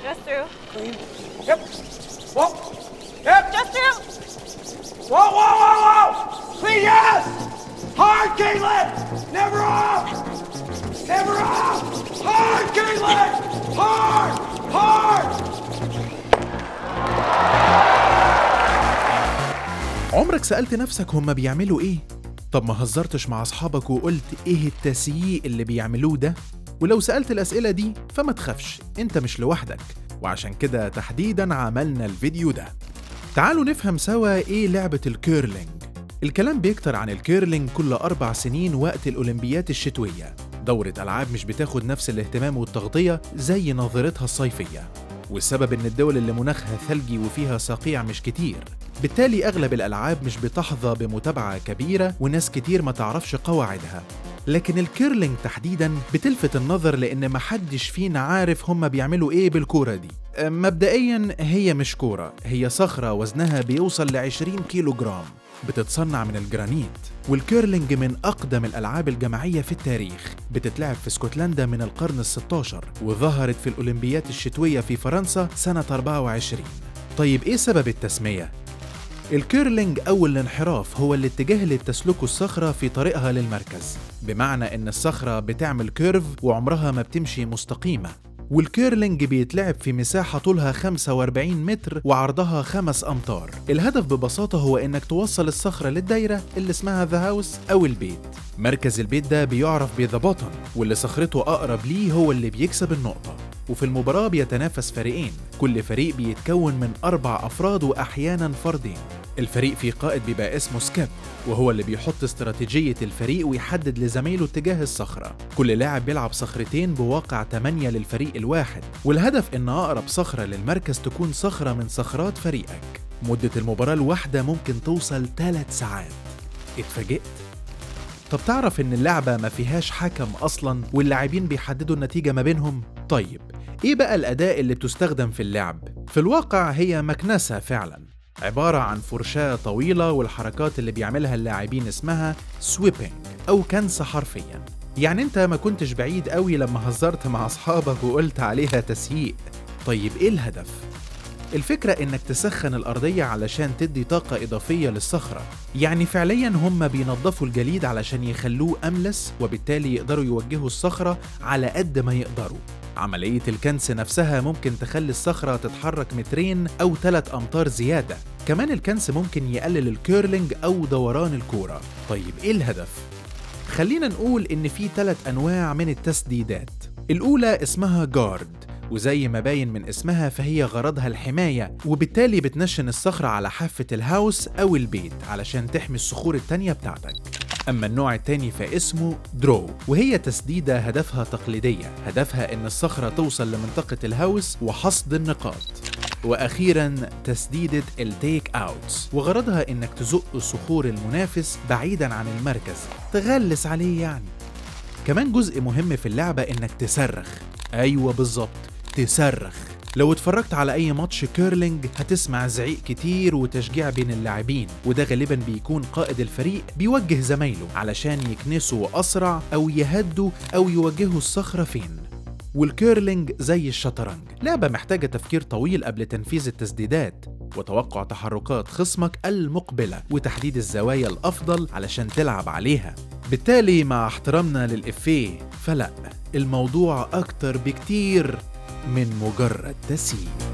Just through. Clean. Yep. Whoa. Yep. Just through. Whoa, whoa, whoa, whoa. Clean, yes. Hard, Caitlin. Never off. Never off. Hard, Caitlin. Hard. Hard. عمرك سألت نفسك هما بيعملوا ايه؟ طب ما هزرتش مع اصحابك وقلت ايه التسييق اللي بيعملوه ده؟ ولو سألت الأسئلة دي فما تخافش انت مش لوحدك وعشان كده تحديدا عملنا الفيديو ده تعالوا نفهم سوا ايه لعبة الكيرلينج الكلام بيكتر عن الكيرلينج كل أربع سنين وقت الأولمبيات الشتوية دورة ألعاب مش بتاخد نفس الاهتمام والتغطية زي نظرتها الصيفية والسبب إن الدول اللي مناخها ثلجي وفيها صقيع مش كتير بالتالي أغلب الألعاب مش بتحظى بمتابعة كبيرة وناس كتير ما تعرفش قواعدها لكن الكيرلينج تحديدا بتلفت النظر لأن محدش فينا عارف هما بيعملوا إيه بالكورة دي أه، مبدئيا هي مش كورة هي صخرة وزنها بيوصل ل 20 كيلو جرام بتتصنع من الجرانيت والكيرلينج من أقدم الألعاب الجماعية في التاريخ بتتلعب في اسكتلندا من القرن الستاشر وظهرت في الأولمبيات الشتوية في فرنسا سنة 24 طيب إيه سبب التسمية؟ الكيرلينج أو الانحراف هو الاتجاه اللي تسلكه الصخرة في طريقها للمركز بمعنى إن الصخرة بتعمل كيرف وعمرها ما بتمشي مستقيمة والكيرلينج بيتلعب في مساحة طولها 45 متر وعرضها 5 أمتار الهدف ببساطة هو إنك توصل الصخرة للدايرة اللي اسمها ذا هاوس أو البيت مركز البيت ده بيعرف بذا بوتن واللي صخرته أقرب ليه هو اللي بيكسب النقطة وفي المباراة بيتنافس فريقين كل فريق بيتكون من أربع أفراد وأحيانا فردين الفريق فيه قائد بيبقى اسمه سكيب وهو اللي بيحط استراتيجية الفريق ويحدد لزمايله اتجاه الصخرة كل لاعب بيلعب صخرتين بواقع 8 للفريق الواحد والهدف ان أقرب صخرة للمركز تكون صخرة من صخرات فريقك مدة المباراة الواحدة ممكن توصل 3 ساعات اتفاجئت؟ طب تعرف ان اللعبة ما فيهاش حكم اصلا واللاعبين بيحددوا النتيجة ما بينهم؟ طيب ايه بقى الاداء اللي بتستخدم في اللعب؟ في الواقع هي مكنسة فعلا عبارة عن فرشاة طويلة والحركات اللي بيعملها اللاعبين اسمها سويبنج أو كنس حرفيا يعني انت ما كنتش بعيد قوي لما هزرت مع اصحابك وقلت عليها تسييق طيب ايه الهدف؟ الفكرة إنك تسخن الأرضية علشان تدي طاقة إضافية للصخرة يعني فعليا هم بينظفوا الجليد علشان يخلوه أملس وبالتالي يقدروا يوجهوا الصخرة على قد ما يقدروا عملية الكنس نفسها ممكن تخلي الصخرة تتحرك مترين أو 3 أمتار زيادة كمان الكنس ممكن يقلل الكيرلينج أو دوران الكورة طيب إيه الهدف؟ خلينا نقول إن في ثلاث أنواع من التسديدات الأولى اسمها جارد وزي ما باين من اسمها فهي غرضها الحماية وبالتالي بتنشن الصخرة على حافة الهاوس أو البيت علشان تحمي الصخور التانية بتاعتك أما النوع التاني فاسمه درو وهي تسديدة هدفها تقليدية هدفها إن الصخرة توصل لمنطقة الهاوس وحصد النقاط واخيرا تسديده التيك اوتس وغرضها انك تزق صخور المنافس بعيدا عن المركز تغلس عليه يعني كمان جزء مهم في اللعبه انك تصرخ ايوه بالظبط تصرخ لو اتفرجت على اي ماتش كيرلينج هتسمع زعيق كتير وتشجيع بين اللاعبين وده غالبا بيكون قائد الفريق بيوجه زمايله علشان يكنسوا اسرع او يهدوا او يوجهوا الصخره فين والكيرلينج زي الشطرنج لعبة محتاجة تفكير طويل قبل تنفيذ التسديدات وتوقع تحركات خصمك المقبلة وتحديد الزوايا الأفضل علشان تلعب عليها بالتالي مع احترامنا للإفيه فلا الموضوع أكتر بكتير من مجرد تسيير